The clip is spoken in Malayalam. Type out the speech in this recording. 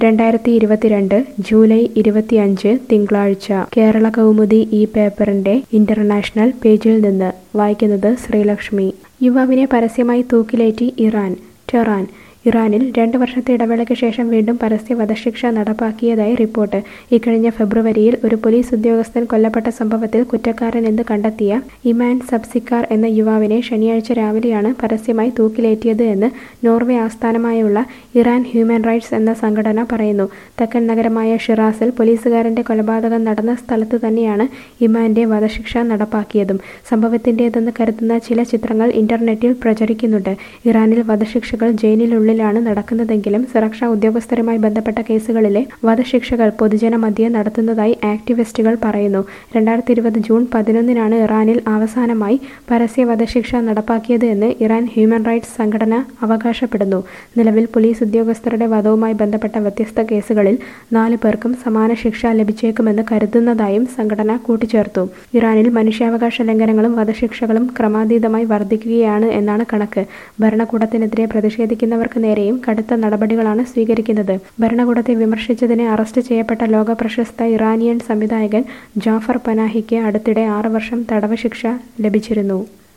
രണ്ടായിരത്തി ഇരുപത്തിരണ്ട് ജൂലൈ ഇരുപത്തിയഞ്ച് തിങ്കളാഴ്ച കേരള കൗമുദി ഈ പേപ്പറിന്റെ ഇന്റർനാഷണൽ പേജിൽ നിന്ന് വായിക്കുന്നത് ശ്രീലക്ഷ്മി യുവാവിനെ പരസ്യമായി തൂക്കിലേറ്റി ഇറാൻ ടെഹ്റാൻ ഇറാനിൽ രണ്ട് വർഷത്തെ ഇടവേളയ്ക്ക് ശേഷം വീണ്ടും പരസ്യ വധശിക്ഷ നടപ്പാക്കിയതായി റിപ്പോർട്ട് ഇക്കഴിഞ്ഞ ഫെബ്രുവരിയിൽ ഒരു പോലീസ് ഉദ്യോഗസ്ഥൻ കൊല്ലപ്പെട്ട സംഭവത്തിൽ കുറ്റക്കാരനെന്ന് കണ്ടെത്തിയ ഇമാൻ സബ്സിക്കാർ എന്ന യുവാവിനെ ശനിയാഴ്ച രാവിലെയാണ് പരസ്യമായി തൂക്കിലേറ്റിയത് എന്ന് നോർവേ ആസ്ഥാനമായുള്ള ഇറാൻ ഹ്യൂമൻ റൈറ്റ്സ് എന്ന സംഘടന പറയുന്നു തെക്കൻ നഗരമായ ഷിറാസിൽ പോലീസുകാരന്റെ കൊലപാതകം നടന്ന സ്ഥലത്ത് തന്നെയാണ് ഇമാന്റെ വധശിക്ഷ നടപ്പാക്കിയതും സംഭവത്തിന്റേതെന്ന് കരുതുന്ന ചില ചിത്രങ്ങൾ ഇന്റർനെറ്റിൽ പ്രചരിക്കുന്നുണ്ട് ഇറാനിൽ വധശിക്ഷകൾ ജയിലിനുള്ളിൽ ഉള്ളിലാണ് നടക്കുന്നതെങ്കിലും സുരക്ഷാ ഉദ്യോഗസ്ഥരുമായി ബന്ധപ്പെട്ട കേസുകളിലെ വധശിക്ഷകൾ പൊതുജനമധ്യേ നടത്തുന്നതായി ആക്ടിവിസ്റ്റുകൾ പറയുന്നു രണ്ടായിരത്തി ഇരുപത് ജൂൺ പതിനൊന്നിനാണ് ഇറാനിൽ അവസാനമായി പരസ്യ വധശിക്ഷ നടപ്പാക്കിയത് എന്ന് ഇറാൻ ഹ്യൂമൻ റൈറ്റ്സ് സംഘടന അവകാശപ്പെടുന്നു നിലവിൽ പോലീസ് ഉദ്യോഗസ്ഥരുടെ വധവുമായി ബന്ധപ്പെട്ട വ്യത്യസ്ത കേസുകളിൽ നാല് പേർക്കും സമാന ശിക്ഷ ലഭിച്ചേക്കുമെന്ന് കരുതുന്നതായും സംഘടന കൂട്ടിച്ചേർത്തു ഇറാനിൽ മനുഷ്യാവകാശ ലംഘനങ്ങളും വധശിക്ഷകളും ക്രമാതീതമായി വർദ്ധിക്കുകയാണ് എന്നാണ് കണക്ക് ഭരണകൂടത്തിനെതിരെ പ്രതിഷേധിക്കുന്നവർക്ക് നേരെയും കടുത്ത നടപടികളാണ് സ്വീകരിക്കുന്നത് ഭരണകൂടത്തെ വിമർശിച്ചതിന് അറസ്റ്റ് ചെയ്യപ്പെട്ട ലോക പ്രശസ്ത ഇറാനിയൻ സംവിധായകൻ ജാഫർ പനാഹിക്ക് അടുത്തിടെ ആറ് വർഷം തടവ് ശിക്ഷ ലഭിച്ചിരുന്നു